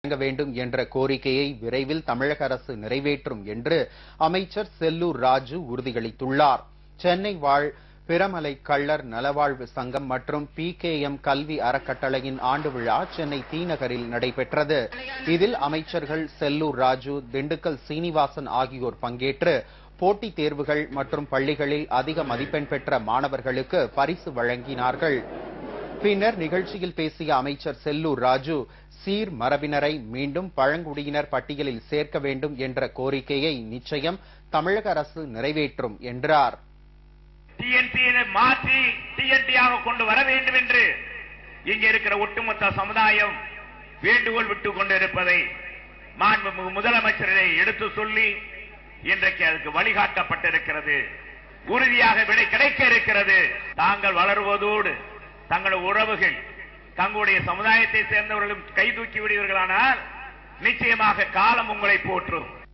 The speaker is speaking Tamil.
வழங்க வேண்டும் என்ற கோரிக்கையை விரைவில் தமிழக அரசு நிறைவேற்றும் என்று அமைச்சர் செல்லூர் ராஜு உறுதியளித்துள்ளார் சென்னை வாழ் பிரமலை கள்ளர் நலவாழ்வு சங்கம் மற்றும் பி கே எம் கல்வி அறக்கட்டளையின் ஆண்டு விழா சென்னை தீநகரில் நடைபெற்றது இதில் அமைச்சர்கள் செல்லூர் ராஜு திண்டுக்கல் சீனிவாசன் ஆகியோர் பங்கேற்று போட்டித் தேர்வுகள் மற்றும் பள்ளிகளில் அதிக மதிப்பெண் பெற்ற மாணவர்களுக்கு பரிசு வழங்கினார்கள் பின்னர் நிகழ்ச்சியில் பேசிய அமைச்சர் செல்லூர் ராஜு சீர் மரபினரை மீண்டும் பழங்குடியினர் பட்டியலில் சேர்க்க வேண்டும் என்ற கோரிக்கையை நிச்சயம் தமிழக அரசு நிறைவேற்றும் என்றார் டிஎன்டியை மாற்றி டிஎன்டியாக கொண்டு வர வேண்டும் என்று இங்க இருக்கிற ஒட்டுமொத்த சமுதாயம் வேண்டுகோள் விட்டுக் கொண்டிருப்பதை மாண்புமிகு முதலமைச்சரை எடுத்து சொல்லி இன்றைக்கு அதுக்கு வழிகாட்டப்பட்டிருக்கிறது உறுதியாக விடை கிடைக்க இருக்கிறது தாங்கள் வளருவதோடு தங்களது உறவுகள் தங்களுடைய சமுதாயத்தை சேர்ந்தவர்களும் கை தூக்கி விடுவீர்களானால் நிச்சயமாக காலம் உங்களை போற்றும்